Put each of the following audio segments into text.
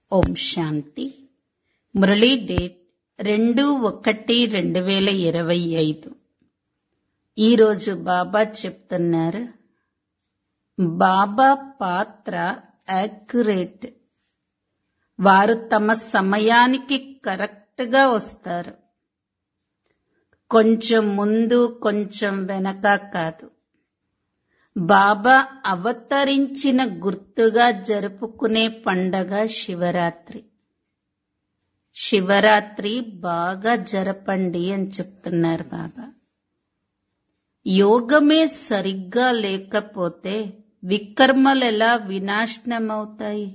ఓం శాంతి Murali date రెండు ఒకటి రెండు వేల ఇరవై ఐదు ఈరోజు బాబా చెప్తున్నారు బాబా పాత్ర యాక్యురేట్ వారు తమ సమయానికి కరెక్ట్ గా వస్తారు కొంచెం ముందు కొంచెం వెనక కాదు బాబా అవతరించిన గుర్తుగా జరుపుకునే పండగ శివరాత్రి శివరాత్రి బాగా జరపండి అని చెప్తున్నారు బాబా యోగమే సరిగ్గా లేకపోతే వికర్మలు ఎలా వినాశనమవుతాయి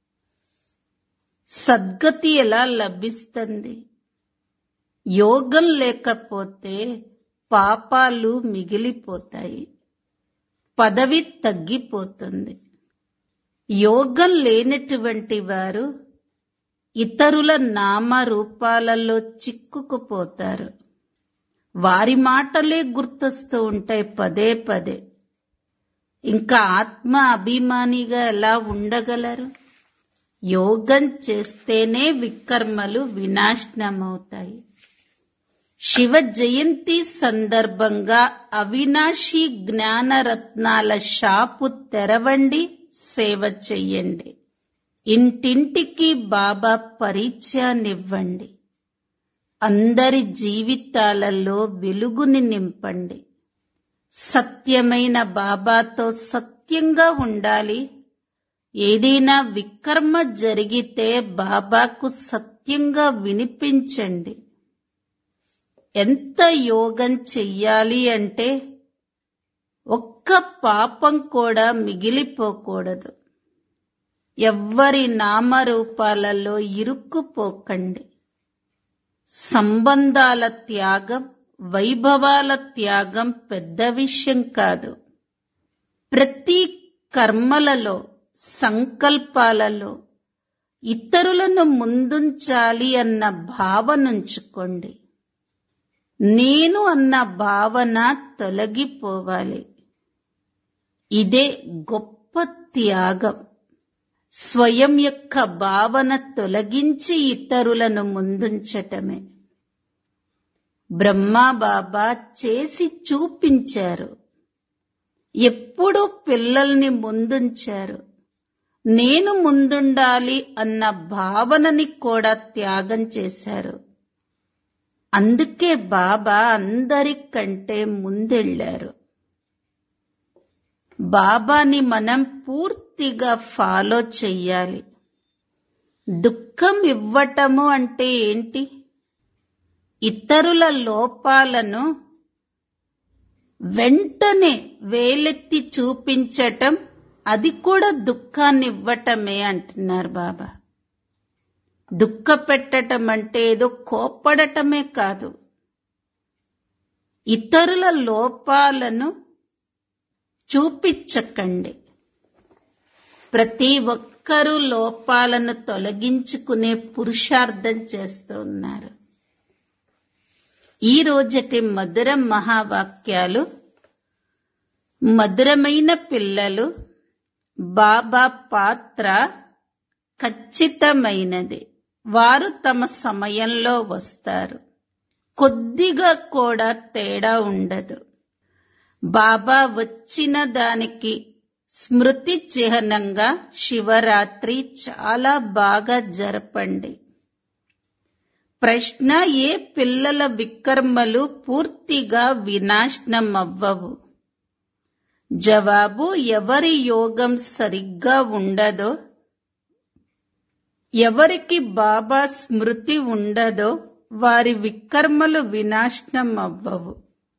సద్గతి ఎలా లభిస్తుంది యోగం లేకపోతే పాపాలు మిగిలిపోతాయి పదవి తగ్గిపోతుంది యోగం లేనటువంటి వారు ఇతరుల నామరూపాలలో చిక్కుకుపోతారు వారి మాటలే గుర్తొస్తూ ఉంటాయి పదే పదే ఇంకా ఆత్మ అభిమానిగా ఎలా ఉండగలరు యోగం చేస్తేనే వికర్మలు వినాశనమవుతాయి శివ జయంతి సందర్భంగా అవినాశి జ్ఞానరత్నాల షాపు తెరవండి సేవ చెయ్యండి ఇంటింటికి బాబా పరిచయాన్నివ్వండి అందరి జీవితాలలో వెలుగుని నింపండి సత్యమైన బాబాతో సత్యంగా ఉండాలి ఏదైనా వికర్మ జరిగితే బాబాకు సత్యంగా వినిపించండి ఎంత యోగం చెయ్యాలి అంటే ఒక్క పాపం కూడా మిగిలిపోకూడదు ఎవ్వరి నామరూపాలలో ఇరుక్కుపోకండి సంబంధాల త్యాగం వైభవాల త్యాగం పెద్ద విషయం కాదు ప్రతి కర్మలలో సంకల్పాలలో ఇతరులను ముందుంచాలి అన్న భావనుంచుకోండి నేను అన్న భావన తొలగిపోవాలి ఇదే గొప్ప త్యాగం స్వయం యొక్క భావన తొలగించి ఇతరులను ముందుంచటమే బ్రహ్మా బాబా చేసి చూపించారు ఎప్పుడు పిల్లల్ని ముందుంచారు నేను ముందుండాలి అన్న భావనని కూడా త్యాగం చేశారు అందుకే బాబా అందరికంటే ముందెళ్లారు బాబాని మనం పూర్తిగా ఫాలో చెయ్యాలి దుఃఖం ఇవ్వటము అంటే ఏంటి ఇతరుల లోపాలను వెంటనే వేలెత్తి చూపించటం అది కూడా దుఃఖాన్ని ఇవ్వటమే అంటున్నారు బాబా దుఃఖ పెట్టటం అంటే ఏదో కోప్పడటమే కాదు ఇతరుల లోపాలను చూపించకండి ప్రతి ఒక్కరూ లోపాలను తొలగించుకునే పురుషార్థం చేస్తూ ఉన్నారు ఈ రోజటి మధుర మహావాక్యాలు మధురమైన పిల్లలు బాబా పాత్ర ఖచ్చితమైనది వారు తమ సమయంలో వస్తారు కొద్దిగా కూడా తేడా ఉండదు బాబా వచ్చిన దానికి స్మృతి చిహ్నంగా శివరాత్రి చాలా బాగా జరపండి ప్రశ్న ఏ పిల్లల వికర్మలు పూర్తిగా వినాశనం అవ్వవు జవాబు ఎవరి యోగం సరిగ్గా ఉండదో ఎవరికి బాబా స్మృతి ఉండదో వారి వికర్మలు వినాశనం అవ్వవు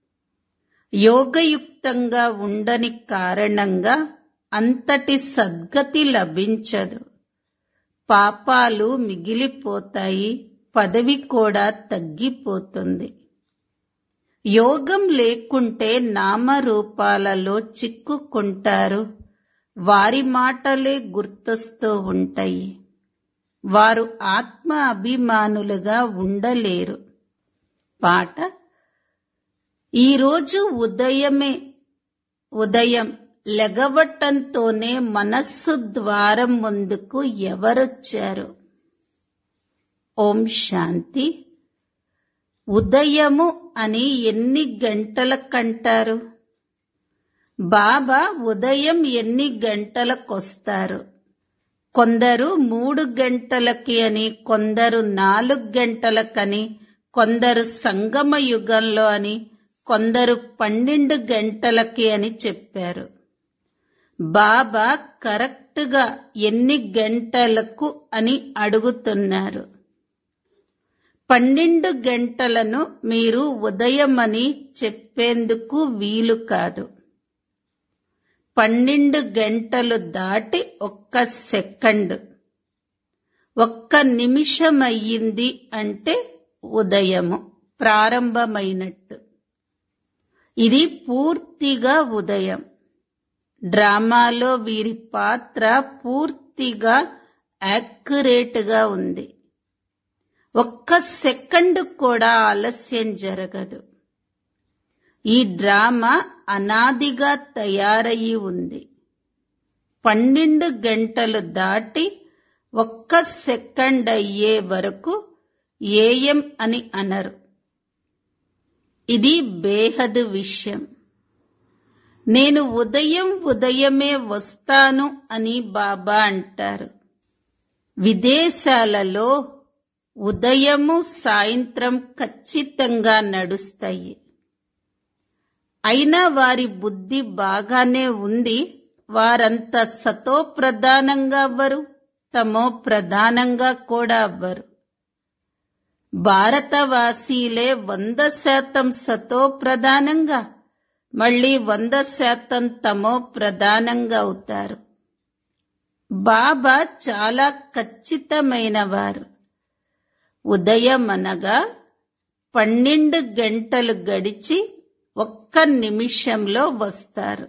యోగయుక్తంగా ఉండని కారణంగా అంతటి సద్గతి లభించదు పాపాలు మిగిలిపోతాయి పదవి కూడా తగ్గిపోతుంది యోగం లేకుంటే నామరూపాలలో చిక్కుకుంటారు వారి మాటలే గుర్తొస్తూ ఉంటాయి వారు ఆత్మ అభిమానులుగా ఉండలేరు పాట ఈరోజు ఉదయమే ఉదయం లెగవటంతోనే మనస్సు ద్వారం ముందుకు ఎవరొచ్చారు ఓం శాంతి ఉదయము అని ఎన్ని గంటలకంటారు బాబా ఉదయం ఎన్ని గంటలకొస్తారు కొందరు మూడు గంటలకి అని కొందరు నాలుగు గంటలకని కొందరు సంగమ యుగంలో అని కొందరు పన్నెండు గంటలకి అని చెప్పారు బాబా కరెక్ట్గా ఎన్ని గంటలకు అని అడుగుతున్నారు పన్నెండు గంటలను మీరు ఉదయమని చెప్పేందుకు వీలు కాదు పన్నెండు గంటలు దాటి ఒక్క సెకండ్ ఒక్క నిమిషం అయ్యింది అంటే ఉదయము ప్రారంభమైనట్టు ఇది పూర్తిగా ఉదయం డ్రామాలో వీరి పాత్ర పూర్తిగా యాక్యురేట్ గా ఉంది ఒక్క సెకండ్ కూడా ఆలస్యం జరగదు ఈ డ్రామా అనాదిగా తయారయి ఉంది పన్నెండు గంటలు దాటి ఒక్క సెకండ్ అయ్యే వరకు ఏఎం అని అనరు ఇది బేహదు విషయం నేను ఉదయం ఉదయమే వస్తాను అని బాబా అంటారు విదేశాలలో ఉదయము సాయంత్రం ఖచ్చితంగా నడుస్తాయి అయినా వారి బుద్ధి బాగానే ఉంది వారంత సతో ప్రధానంగా అవ్వరు తమో ప్రధానంగా కూడా అవ్వరు భారతవాసీలే వంద శాతం సతో ప్రధానంగా మళ్ళీ వంద శాతం తమో ప్రధానంగా అవుతారు బాబా చాలా ఖచ్చితమైన వారు ఉదయం అనగా పన్నెండు గంటలు గడిచి ఒక్క నిమిషంలో వస్తారు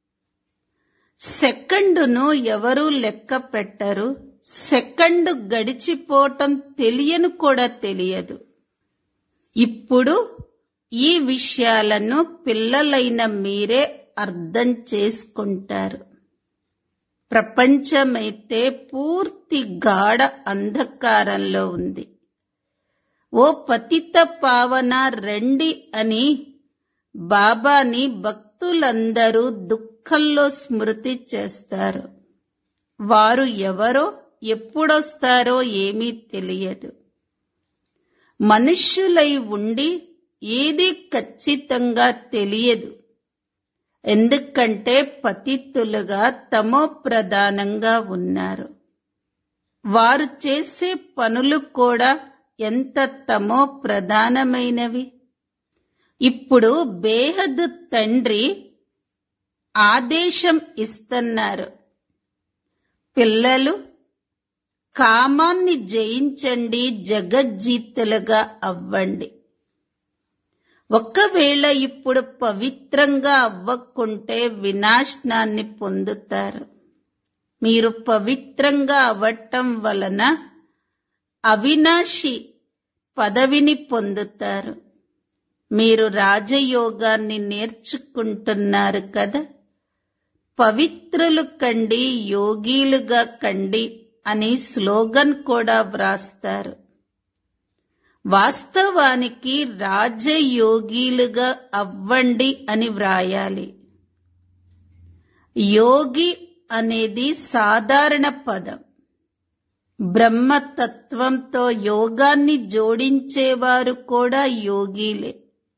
సెకండును ఎవరూ లెక్క పెట్టరు సెకండ్ గడిచిపోవటం తెలియను కూడా తెలియదు ఇప్పుడు ఈ విషయాలను పిల్లలైన మీరే అర్థం చేసుకుంటారు ప్రపంచమైతే పూర్తి గాఢ అంధకారంలో ఉంది ఓ పతిత పావన రండి అని బాబాని భక్తులందరూ దుఃఖంలో స్మృతి చేస్తారు వారు ఎవరో ఎప్పుడొస్తారో ఏమీ తెలియదు మనుష్యులై ఉండి ఏది ఖచ్చితంగా తెలియదు ఎందుకంటే పతితులుగా తమో ప్రధానంగా ఉన్నారు వారు చేసే పనులు కూడా ఎంత తమో ప్రధానమైనవి ఇప్పుడు బేహద్ తండ్రి ఆదేశం ఇస్తున్నారు పిల్లలు కామాన్ని జయించండి జగజ్జీతులుగా అవ్వండి ఒకవేళ ఇప్పుడు పవిత్రంగా అవ్వకుంటే వినాశనాన్ని పొందుతారు మీరు పవిత్రంగా అవ్వటం వలన అవినాశి పదవిని పొందుతారు మీరు రాజయోగాన్ని నేర్చుకుంటున్నారు కదా పవిత్రులు కండి యోగీలుగా కండి అని స్లోగన్ కూడా వ్రాస్తారు వాస్తవానికి రాజయోగీలుగా అవ్వండి అని వ్రాయాలి యోగి అనేది సాధారణ పదం బ్రహ్మతత్వంతో యోగాన్ని జోడించేవారు కూడా యోగీలే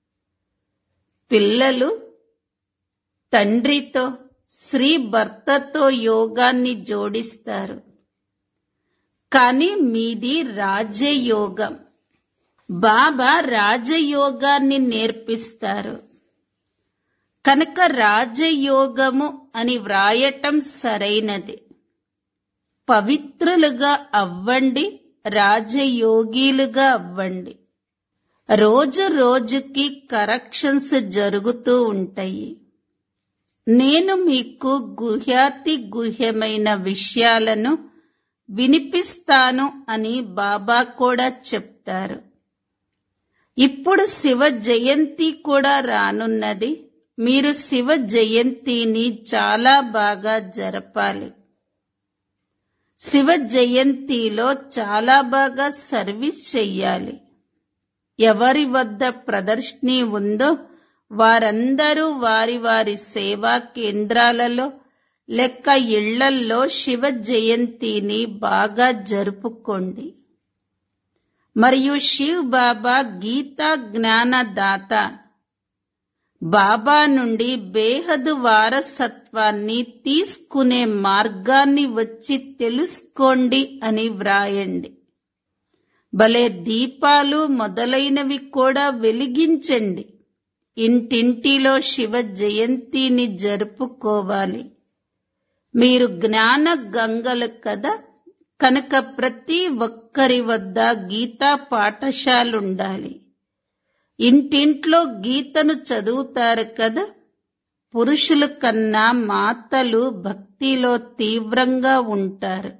పిల్లలు తండ్రితో స్త్రీ భర్తతో యోగాన్ని జోడిస్తారు కానీ మీది రాజయోగం బాబా రాజయోగాన్ని నేర్పిస్తారు కనుక రాజయోగము అని వ్రాయటం సరైనది పవిత్రులుగా అవ్వండి రాజయోగీలుగా అవ్వండి రోజు రోజుకి కరెక్షన్స్ జరుగుతూ ఉంటాయి నేను మీకు గుహ్యాతి గుహ్యమైన విషయాలను వినిపిస్తాను అని బాబా కూడా చెప్తారు ఇప్పుడు శివ జయంతి కూడా రానున్నది మీరు శివ జయంతిని చాలా బాగా జరపాలి శివ జయంతిలో చాలా బాగా సర్వీస్ చెయ్యాలి ఎవరి వద్ద ప్రదర్శిని ఉందో వారందరూ వారి వారి సేవా కేంద్రాలలో లెక్క ఇళ్లల్లో శివ జయంతిని బాగా జరుపుకోండి మరియు శివ్ బాబా గీతా జ్ఞానదాత బాబా నుండి బేహదు వారసత్వాన్ని తీసుకునే మార్గాన్ని వచ్చి తెలుసుకోండి అని వ్రాయండి భలే దీపాలు మొదలైనవి కూడా వెలిగించండి ఇంటింటిలో శివ జయంతిని జరుపుకోవాలి మీరు జ్ఞాన గంగలు కదా కనుక ప్రతి ఒక్కరి వద్ద గీతా పాఠశాలుండాలి ఇంటింట్లో గీతను చదువుతారు కదా పురుషుల కన్నా మాతలు భక్తిలో తీవ్రంగా ఉంటారు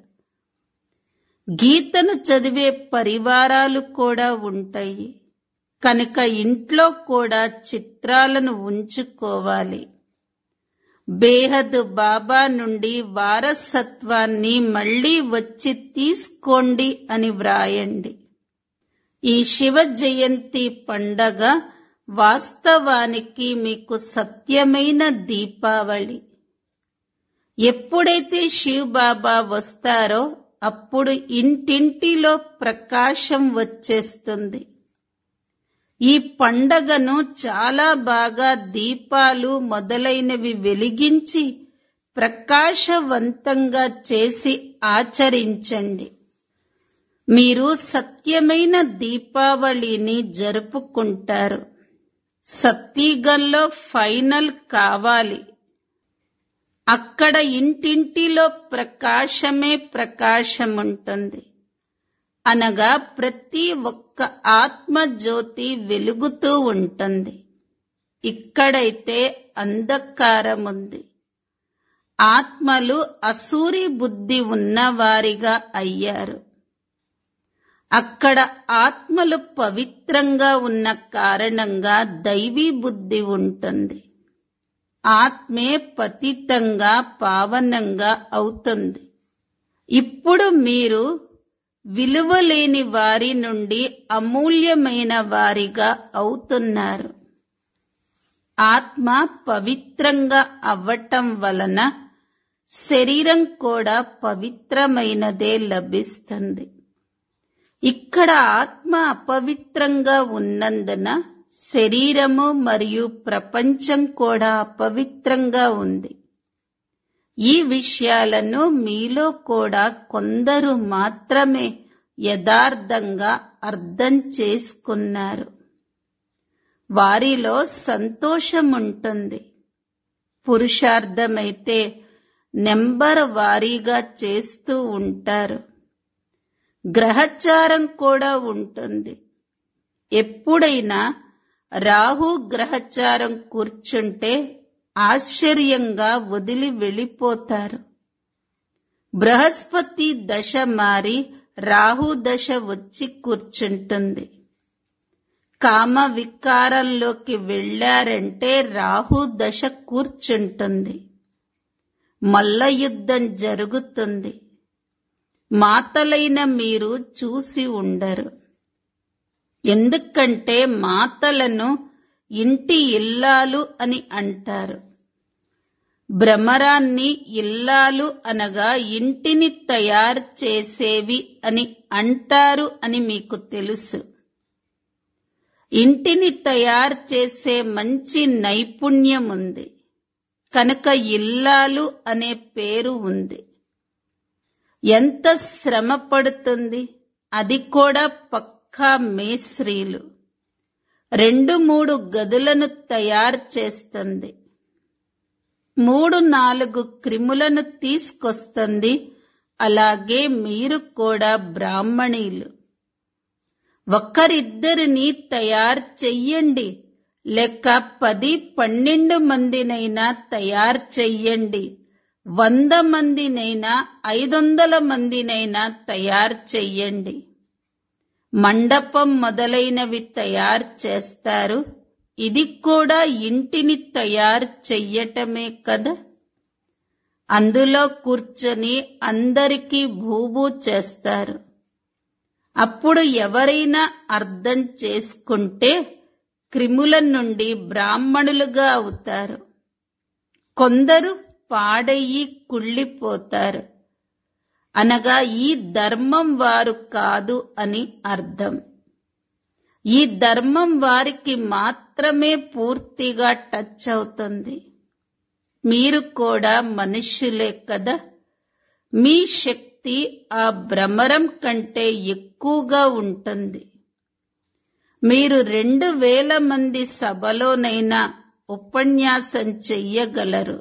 గీతను చదివే పరివారాలు కూడా ఉంటాయి కనుక ఇంట్లో కూడా చిత్రాలను ఉంచుకోవాలి బేహద్ బాబా నుండి వారసత్వాన్ని మళ్ళీ వచ్చి తీసుకోండి అని వ్రాయండి ఈ శివ జయంతి పండగ వాస్తవానికి మీకు సత్యమైన దీపావళి ఎప్పుడైతే శివ్ బాబా వస్తారో అప్పుడు ఇంటింటిలో ప్రకాశం వచ్చేస్తుంది ఈ పండగను చాలా బాగా దీపాలు మొదలైనవి వెలిగించి ప్రకాశవంతంగా చేసి ఆచరించండి మీరు సత్యమైన దీపావళిని జరుపుకుంటారు సత్యగంలో ఫైనల్ కావాలి అక్కడ ఇంటింటిలో ప్రకాశమే ప్రకాశం ఉంటుంది అనగా ప్రతి ఒక్క ఆత్మజ్యోతి వెలుగుతూ ఉంటుంది ఇక్కడైతే అంధకారం ఉంది ఆత్మలు అసూరి బుద్ధి ఉన్నవారిగా అయ్యారు అక్కడ ఆత్మలు పవిత్రంగా ఉన్న కారణంగా దైవీ బుద్ధి ఉంటుంది ఆత్మే పతితంగా పావనంగా అవుతుంది ఇప్పుడు మీరు విలువలేని వారి నుండి అమూల్యమైన వారిగా అవుతున్నారు ఆత్మ పవిత్రంగా అవ్వటం వలన శరీరం కూడా పవిత్రమైనదే లభిస్తుంది ఇక్కడ ఆత్మ అపవిత్రంగా ఉన్నందున శరీరము మరియు ప్రపంచం కూడా అపవిత్రంగా ఉంది ఈ విషయాలను మీలో కూడా కొందరు మాత్రమే యథార్థంగా అర్థం చేసుకున్నారు వారిలో సంతోషం ఉంటుంది పురుషార్థమైతే నెంబర్ వారీగా చేస్తూ ఉంటారు గ్రహచారం కూడా ఉంటుంది ఎప్పుడైనా రాహు గ్రహచారం కూర్చుంటే ఆశ్చర్యంగా వదిలి వెళ్ళిపోతారు బృహస్పతి దశ మారి రాహు దశ వచ్చి కూర్చుంటుంది కామ వికారంలోకి వెళ్ళారంటే రాహు దశ కూర్చుంటుంది మల్ల యుద్ధం జరుగుతుంది మాతలైన మీరు చూసి ఉండరు ఎందుకంటే మాతలను ఇంటి ఇల్లాలు అని అంటారు భ్రమరాన్ని ఇల్లాలు అనగా ఇంటిని తయారు చేసేవి అని అంటారు అని మీకు తెలుసు ఇంటిని తయారు చేసే మంచి నైపుణ్యం ఉంది కనుక ఇల్లాలు అనే పేరు ఉంది ఎంత శ్రమ పడుతుంది అది కూడా పక్కా మేస్త్రీలు రెండు మూడు గదులను తయారు చేస్తుంది మూడు నాలుగు క్రిములను తీసుకొస్తుంది అలాగే మీరు కూడా బ్రాహ్మణీలు ఒక్కరిద్దరిని తయారు చెయ్యండి లేక పది పన్నెండు మందినైనా తయారు చెయ్యండి వంద మందినైనా ఐదొందల మందినైనా తయారు చెయ్యండి మండపం మొదలైనవి తయారు చేస్తారు ఇది కూడా ఇంటిని తయారు చెయ్యటమే కదా అందులో కూర్చొని అందరికీ భూభూ చేస్తారు అప్పుడు ఎవరైనా అర్థం చేసుకుంటే క్రిముల నుండి బ్రాహ్మణులుగా అవుతారు కొందరు పాడయ్యి కుళ్ళిపోతారు అనగా ఈ ధర్మం వారు కాదు అని అర్థం ఈ ధర్మం వారికి మాత్రమే పూర్తిగా టచ్ అవుతుంది మీరు కూడా మనుష్యులే కదా మీ శక్తి ఆ భ్రమరం కంటే ఎక్కువగా ఉంటుంది మీరు రెండు వేల మంది సభలోనైనా ఉపన్యాసం చెయ్యగలరు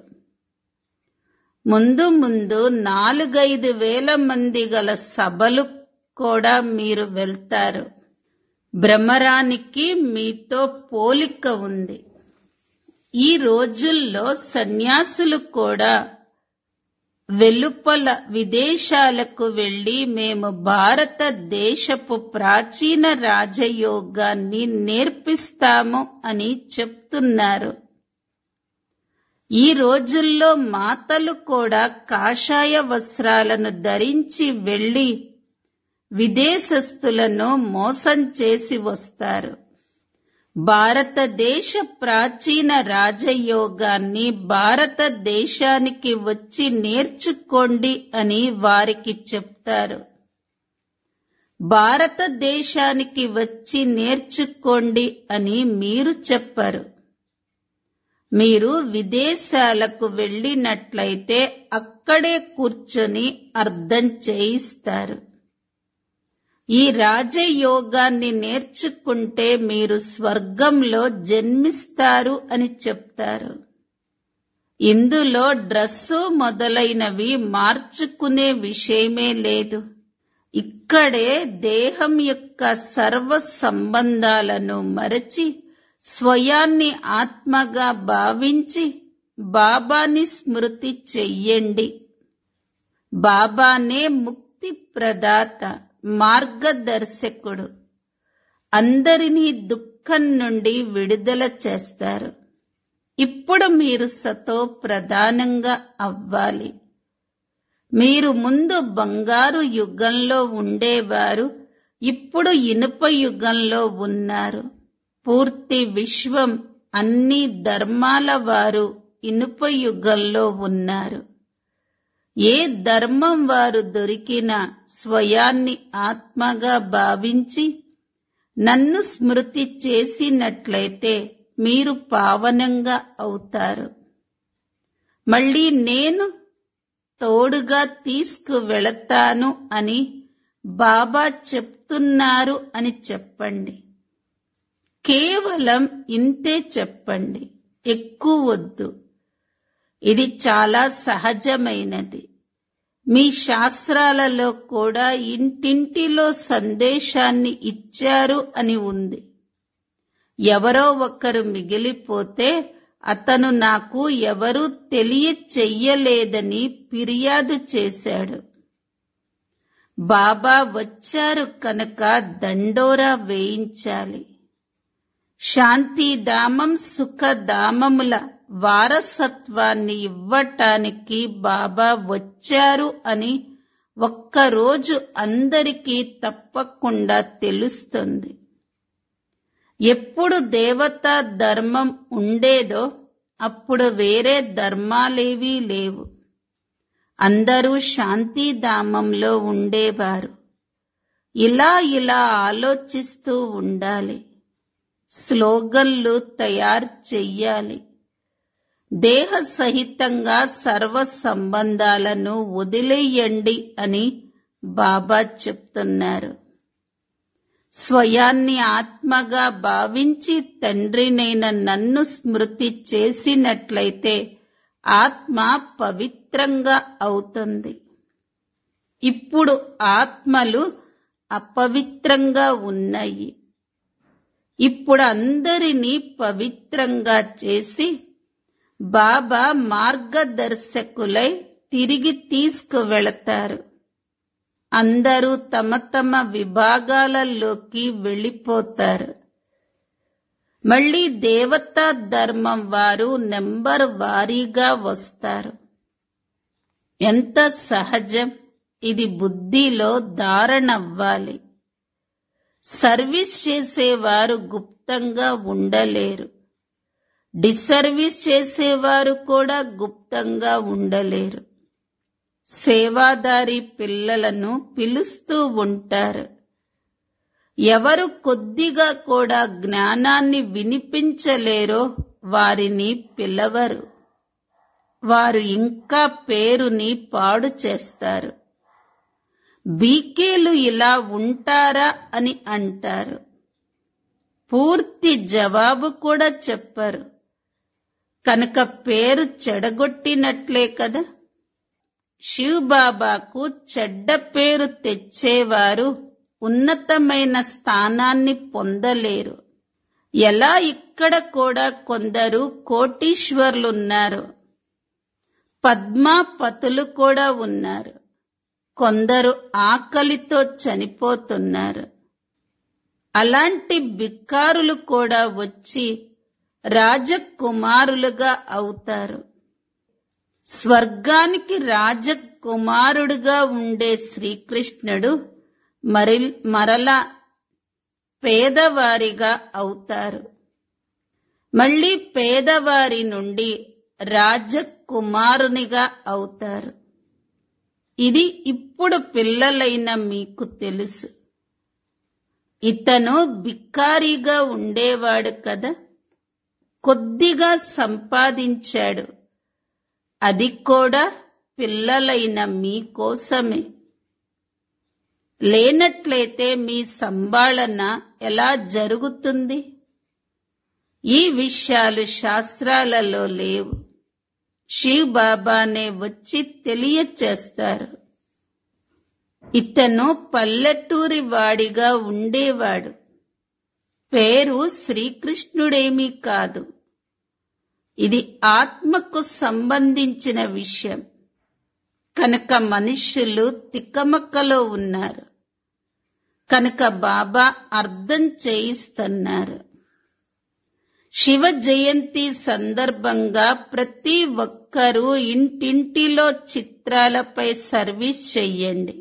ముందు ముందు నాలుగైదు వేల మంది గల సభలు కూడా మీరు వెళ్తారు భ్రమరానికి మీతో పోలిక ఉంది ఈ రోజుల్లో సన్యాసులు కూడా వెలుపల విదేశాలకు వెళ్లి మేము భారతదేశపు ప్రాచీన రాజయోగాన్ని నేర్పిస్తాము అని చెప్తున్నారు ఈ రోజుల్లో మాతలు కూడా కాషాయ వస్త్రాలను ధరించి వెళ్లి విదేశస్థులను మోసం చేసి వస్తారు భారతదేశ ప్రాచీన రాజయోగాన్ని భారతదేశానికి వచ్చి నేర్చుకోండి అని వారికి చెప్తారు భారతదేశానికి వచ్చి నేర్చుకోండి అని మీరు చెప్పరు మీరు విదేశాలకు వెళ్ళినట్లయితే అక్కడే కూర్చొని అర్థం చేయిస్తారు ఈ రాజయోగాన్ని నేర్చుకుంటే మీరు స్వర్గంలో జన్మిస్తారు అని చెప్తారు ఇందులో డ్రస్సు మొదలైనవి మార్చుకునే విషయమే లేదు ఇక్కడే దేహం యొక్క సర్వ సంబంధాలను మరచి స్వయాన్ని ఆత్మగా భావించి బాబాని స్మృతి చెయ్యండి బాబానే ముక్తి ప్రదాత మార్గదర్శకుడు అందరినీ దుఃఖం నుండి విడుదల చేస్తారు ఇప్పుడు మీరు సతో ప్రధానంగా అవ్వాలి మీరు ముందు బంగారు యుగంలో ఉండేవారు ఇప్పుడు ఇనుప యుగంలో ఉన్నారు పూర్తి విశ్వం అన్ని ధర్మాల వారు ఇనుప యుగంలో ఉన్నారు ఏ ధర్మం వారు దొరికినా స్వయాన్ని ఆత్మగా భావించి నన్ను స్మృతి చేసినట్లయితే మీరు పావనంగా అవుతారు మళ్ళీ నేను తోడుగా తీసుకువెళతాను అని బాబా చెప్తున్నారు అని చెప్పండి కేవలం ఇంతే చెప్పండి ఎక్కువ వద్దు ఇది చాలా సహజమైనది మీ శాస్త్రాలలో కూడా ఇంటింటిలో సందేశాన్ని ఇచ్చారు అని ఉంది ఎవరో ఒకరు మిగిలిపోతే అతను నాకు ఎవరూ తెలియచెయ్యలేదని ఫిర్యాదు చేశాడు బాబా వచ్చారు కనుక దండోరా వేయించాలి శాంతిధామం సుఖధామముల వారసత్వాన్ని ఇవ్వటానికి బాబా వచ్చారు అని ఒక్కరోజు అందరికీ తప్పకుండా తెలుస్తుంది ఎప్పుడు దేవతా ధర్మం ఉండేదో అప్పుడు వేరే ధర్మాలేవీ లేవు అందరూ శాంతిధామంలో ఉండేవారు ఇలా ఇలా ఆలోచిస్తూ ఉండాలి స్లోగన్లు తయారు చెయ్యాలి దేహ సహితంగా సర్వ సంబంధాలను వదిలేయండి అని బాబా చెప్తున్నారు స్వయాన్ని ఆత్మగా భావించి తండ్రినైన నన్ను స్మృతి చేసినట్లయితే ఆత్మ పవిత్రంగా అవుతుంది ఇప్పుడు ఆత్మలు అపవిత్రంగా ఉన్నాయి ఇప్పుడు అందరినీ పవిత్రంగా చేసి బాబా మార్గదర్శకులై తిరిగి తీసుకువెళతారు అందరూ తమ తమ విభాగాలలోకి వెళ్ళిపోతారు మళ్ళీ దేవతా ధర్మం వారు నెంబర్ వారీగా వస్తారు ఎంత సహజం ఇది బుద్ధిలో ధారణవ్వాలి సర్వీస్ చేసేవారు గుప్తంగా ఉండలేరు డిసర్వీస్ చేసేవారు కూడా గుప్తంగా ఉండలేరు సేవాదారి పిల్లలను పిలుస్తూ ఉంటారు ఎవరు కొద్దిగా కూడా జ్ఞానాన్ని వినిపించలేరో వారిని పిలవరు వారు ఇంకా పేరుని పాడు చేస్తారు బీకేలు ఇలా ఉంటారా అని అంటారు పూర్తి జవాబు కూడా చెప్పరు కనుక పేరు చెడగొట్టినట్లే కదా శివబాబాకు చెడ్డ పేరు తెచ్చేవారు ఉన్నతమైన స్థానాన్ని పొందలేరు ఎలా ఇక్కడ కూడా కొందరు కోటీశ్వర్లున్నారు పద్మాపతులు కూడా ఉన్నారు కొందరు ఆకలితో చనిపోతున్నారు అలాంటి బిక్కారులు కూడా వచ్చి రాజకుమారులుగా అవుతారు స్వర్గానికి రాజకుమారుడుగా ఉండే శ్రీకృష్ణుడు మరి మరలా పేదవారిగా అవుతారు మళ్ళీ పేదవారి నుండి రాజకుమారునిగా అవుతారు ఇది ఇప్పుడు పిల్లలైన మీకు తెలుసు ఇతను బిక్కారిగా ఉండేవాడు కదా కొద్దిగా సంపాదించాడు అది కూడా పిల్లలైన మీకోసమే లేనట్లయితే మీ సంభాళన ఎలా జరుగుతుంది ఈ విషయాలు శాస్త్రాలలో లేవు శివ్ బాబానే వచ్చి తెలియచేస్తారు ఇతను పల్లెటూరి వాడిగా ఉండేవాడు పేరు శ్రీకృష్ణుడేమీ కాదు ఇది ఆత్మకు సంబంధించిన విషయం కనుక మనుష్యులు తిక్కమక్కలో ఉన్నారు కనుక బాబా అర్థం చేయిస్తున్నారు శివ జయంతి సందర్భంగా ప్రతి ఒక్కరూ ఇంటింటిలో చిత్రాలపై సర్వీస్ చెయ్యండి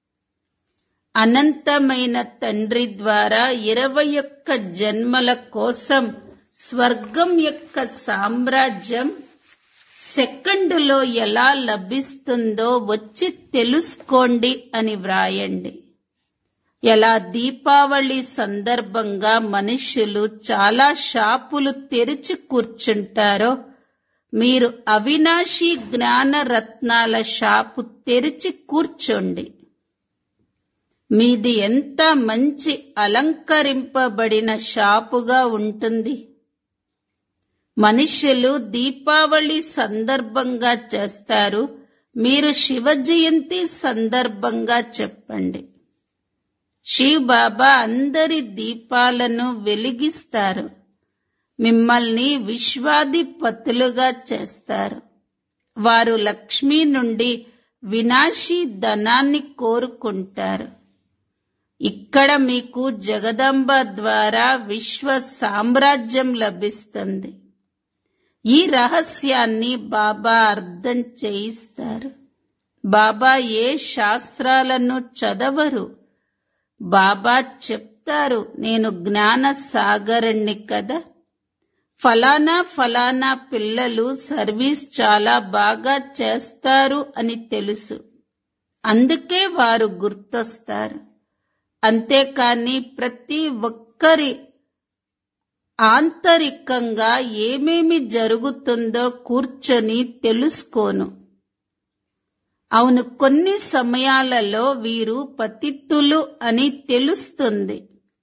అనంతమైన తండ్రి ద్వారా ఇరవై ఒక్క జన్మల కోసం స్వర్గం యొక్క సామ్రాజ్యం సెకండులో ఎలా లభిస్తుందో వచ్చి తెలుసుకోండి అని వ్రాయండి ఎలా దీపావళి సందర్భంగా మనుష్యులు చాలా షాపులు తెరిచి కూర్చుంటారో మీరు అవినాశి జ్ఞాన రత్నాల షాపు తెరిచి కూర్చోండి మీది ఎంత మంచి అలంకరింపబడిన షాపుగా ఉంటుంది మనుష్యులు దీపావళి సందర్భంగా చేస్తారు మీరు శివ జయంతి సందర్భంగా చెప్పండి శివ్ బాబా అందరి దీపాలను వెలిగిస్తారు మిమ్మల్ని విశ్వాధిపతులుగా చేస్తారు వారు లక్ష్మి నుండి వినాశీ ధనాన్ని కోరుకుంటారు ఇక్కడ మీకు జగదంబ ద్వారా విశ్వ సామ్రాజ్యం లభిస్తుంది ఈ రహస్యాన్ని బాబా అర్థం చేయిస్తారు బాబా ఏ శాస్త్రాలను చదవరు బాబా చెప్తారు నేను జ్ఞాన సాగరుణ్ణి కదా ఫలానా ఫలానా పిల్లలు సర్వీస్ చాలా బాగా చేస్తారు అని తెలుసు అందుకే వారు గుర్తొస్తారు అంతేకాని ప్రతి ఒక్కరి ఆంతరికంగా ఏమేమి జరుగుతుందో కూర్చొని తెలుసుకోను అవును కొన్ని సమయాలలో వీరు పతిత్తులు అని తెలుస్తుంది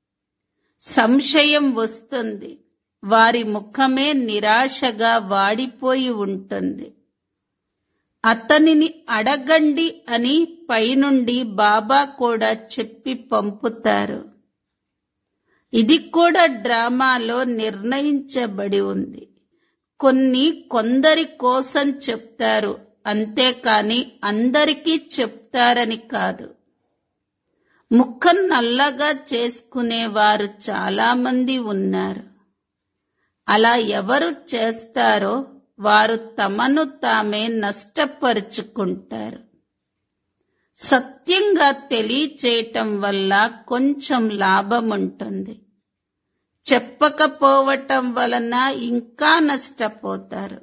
సంశయం వస్తుంది వారి ముఖమే నిరాశగా వాడిపోయి ఉంటుంది అతనిని అడగండి అని పైనుండి బాబా కూడా చెప్పి పంపుతారు ఇది కూడా డ్రామాలో నిర్ణయించబడి ఉంది కొన్ని కొందరి కోసం చెప్తారు అంతేకాని అందరికీ చెప్తారని కాదు ముఖం నల్లగా చేసుకునేవారు చాలా మంది ఉన్నారు అలా ఎవరు చేస్తారో వారు తమను తామే నష్టపరుచుకుంటారు సత్యంగా తెలియచేయటం వల్ల కొంచెం లాభం ఉంటుంది చెప్పకపోవటం వలన ఇంకా నష్టపోతారు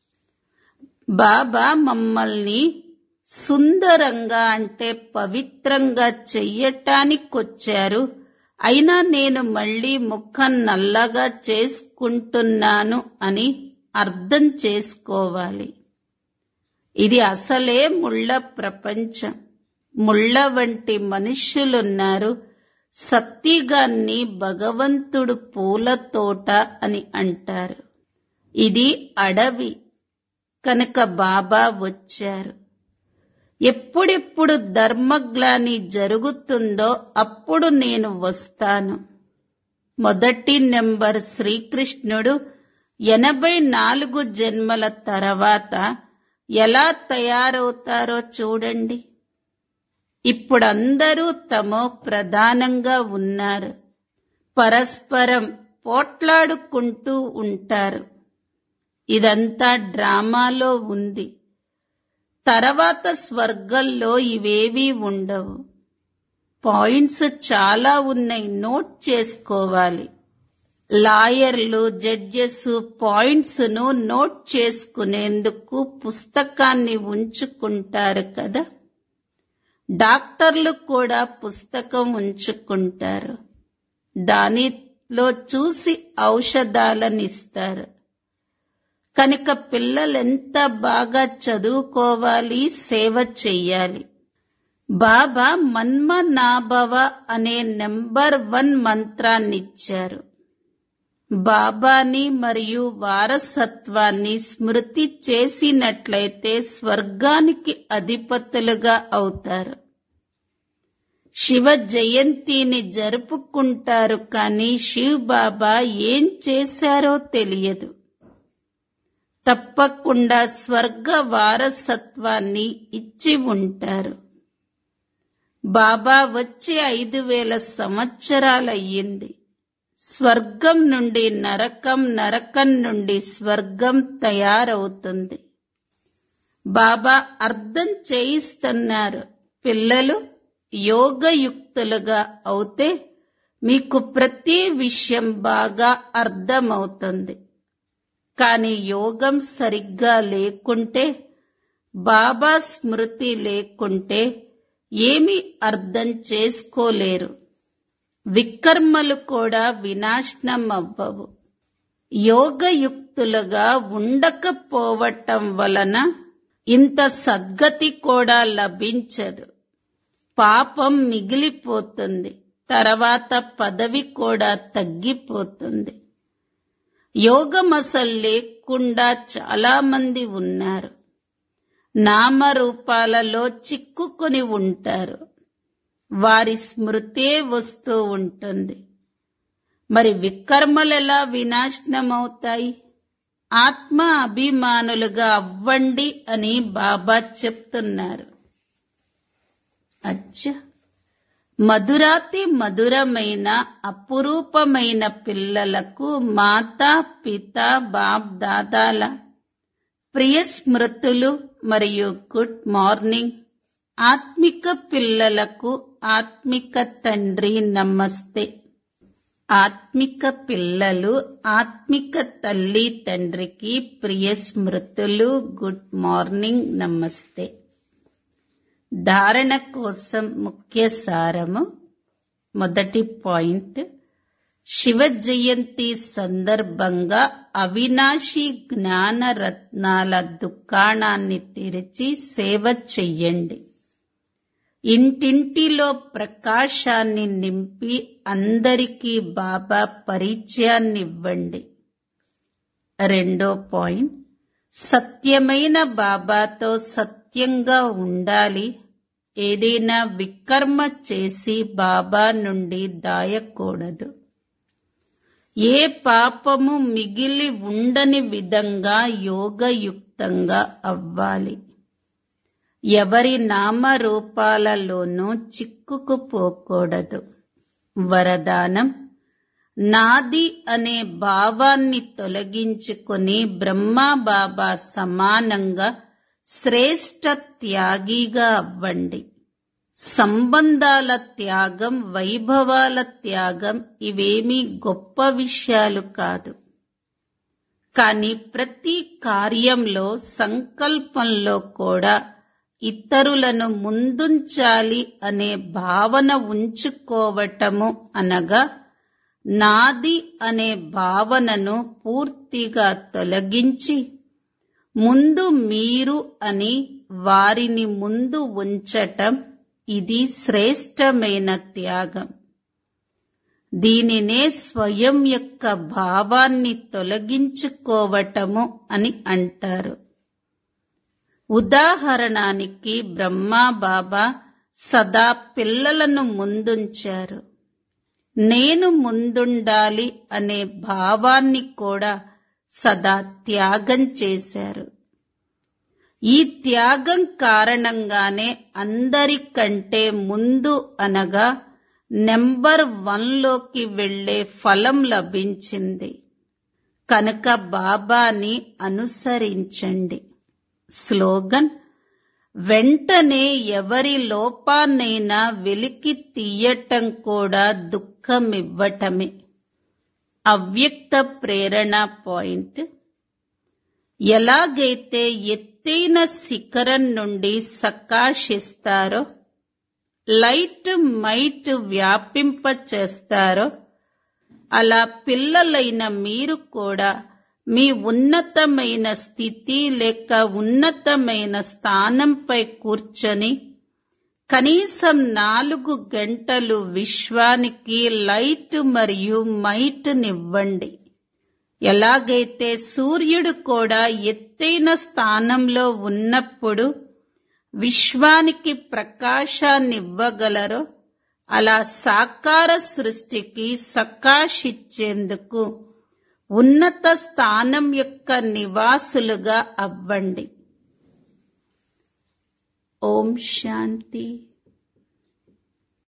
బాబా మమ్మల్ని సుందరంగా అంటే పవిత్రంగా చెయ్యటానికొచ్చారు అయినా నేను మళ్ళీ ముఖం నల్లగా చేసుకుంటున్నాను అని అర్థం చేసుకోవాలి ఇది అసలే ముళ్ళ ప్రపంచం ముళ్ళ వంటి మనుష్యులున్నారు సత్తిగాన్ని భగవంతుడు పూల తోట అని అంటారు ఇది అడవి కనుక బాబా వచ్చారు ఎప్పుడెప్పుడు ధర్మగ్లాని జరుగుతుందో అప్పుడు నేను వస్తాను మొదటి నెంబర్ శ్రీకృష్ణుడు ఎనభై నాలుగు జన్మల తర్వాత ఎలా తయారవుతారో చూడండి ఇప్పుడందరూ తమో ప్రధానంగా ఉన్నారు పరస్పరం పోట్లాడుకుంటూ ఉంటారు ఇదంతా డ్రామాలో ఉంది తర్వాత స్వర్గంలో ఇవేవీ ఉండవు పాయింట్స్ చాలా ఉన్నాయి నోట్ చేసుకోవాలి లాయర్లు జడ్జెస్ పాయింట్స్ ను నోట్ చేసుకునేందుకు పుస్తకాన్ని ఉంచుకుంటారు కదా డాక్టర్లు కూడా పుస్తకం ఉంచుకుంటారు దానిలో చూసి ఔషధాలను ఇస్తారు కనుక పిల్లలెంత బాగా చదువుకోవాలి సేవ చెయ్యాలి బాబా మన్మనాభవ అనే నెంబర్ వన్ మంత్రాన్నిచ్చారు బాబాని మరియు వారసత్వాన్ని స్మృతి చేసినట్లయితే స్వర్గానికి అధిపతులుగా అవుతారు శివ జయంతిని జరుపుకుంటారు కానీ శివ్ బాబా ఏం చేశారో తెలియదు తప్పకుండా స్వర్గ వారసత్వాన్ని ఇచ్చి ఉంటారు బాబా వచ్చి ఐదు వేల సంవత్సరాలయ్యింది స్వర్గం నుండి నరకం నరకం నుండి స్వర్గం తయారవుతుంది బాబా అర్థం చేయిస్తున్నారు పిల్లలు యోగయుక్తులుగా అవుతే మీకు ప్రతి విషయం బాగా అర్థమవుతుంది కానీ యోగం సరిగ్గా లేకుంటే బాబా స్మృతి లేకుంటే ఏమీ అర్థం చేసుకోలేరు వికర్మలు కూడా వినాశనం అవ్వవు యోగయుక్తులుగా ఉండకపోవటం వలన ఇంత సద్గతి కూడా లభించదు పాపం మిగిలిపోతుంది తర్వాత పదవి కూడా తగ్గిపోతుంది యోగం అసలు లేకుండా చాలా మంది ఉన్నారు నామరూపాలలో చిక్కుకొని ఉంటారు వారి స్మృతే వస్తూ ఉంటుంది మరి వికర్మలెలా వినాశనమవుతాయి ఆత్మ అభిమానులుగా అవ్వండి అని బాబా చెప్తున్నారు అచ్చా మధురాతి మధురమైన అపురూపమైన పిల్లలకు మాతా పిత బాప్ దాదాల ప్రియ స్మృతులు మరియు గుడ్ మార్నింగ్ ఆత్మిక పిల్లలకు ఆత్మిక తండ్రి నమస్తే ఆత్మిక పిల్లలు ఆత్మిక తల్లి తండ్రికి ప్రియ స్మృతులు గుడ్ మార్నింగ్ నమస్తే ధారణ కోసం ముఖ్య సారము మొదటి పాయింట్ శివ జయంతి సందర్భంగా అవినాశి జ్ఞాన రత్నాల దుకాణాన్ని తెరిచి సేవ చెయ్యండి ఇంటింటిలో ప్రకాశాన్ని నింపి అందరికీ బాబా పరిచయాన్నివ్వండి రెండో పాయింట్ సత్యమైన బాబాతో సత్యంగా ఉండాలి ఏదైనా వికర్మ చేసి బాబా నుండి దాయకూడదు ఏ పాపము మిగిలి ఉండని విధంగా యోగయుక్తంగా అవ్వాలి ఎవరి నామరూపాలలోనూ చిక్కుకుపోకూడదు వరదానం నాది అనే భావాన్ని తొలగించుకొని బ్రహ్మా బాబా సమానంగా శ్రేష్ట త్యాగిగా అవ్వండి సంబంధాల త్యాగం వైభవాల త్యాగం ఇవేమీ గొప్ప విషయాలు కాదు కానీ ప్రతి కార్యంలో సంకల్పంలో కూడా ఇతరులను ముందుంచాలి అనే భావన ఉంచుకోవటము అనగా నాది అనే భావనను పూర్తిగా తొలగించి ముందు మీరు అని వారిని ముందు ఉంచటం ఇది శ్రేష్టమైన త్యాగం దీనినే స్వయం యొక్క భావాన్ని తొలగించుకోవటము అని అంటారు ఉదాహరణానికి బ్రహ్మా బాబా సదా పిల్లలను ముందుంచారు నేను ముందుండాలి అనే భావాన్ని కూడా సదా త్యాగం చేశారు ఈ త్యాగం కారణంగానే అందరికంటే ముందు అనగా నెంబర్ వన్లోకి వెళ్లే ఫలం లభించింది కనుక బాబాని అనుసరించండి స్లోగన్ వెంటనే ఎవరి లోపాన్నైనా వెలికి తీయటం కూడా దుఃఖమివ్వటమే అవ్యక్త ప్రేరణ పాయింట్ ఎలాగైతే ఎత్తైన శిఖరం నుండి సకాశిస్తారో లైట్ మైట్ వ్యాపింప చేస్తారో అలా పిల్లలైన మీరు కూడా మీ ఉన్నతమైన స్థితి లేక ఉన్నతమైన స్థానంపై కూర్చొని కనీసం నాలుగు గంటలు విశ్వానికి లైట్ మరియు మైట్ నివ్వండి ఎలాగైతే సూర్యుడు కూడా ఎత్తైన స్థానంలో ఉన్నప్పుడు విశ్వానికి ప్రకాశాన్నివ్వగలరో అలా సాకార సృష్టికి సకాశిచ్చేందుకు ఉన్నత స్థానం యొక్క నివాసులుగా అవ్వండి ఓం శాంతి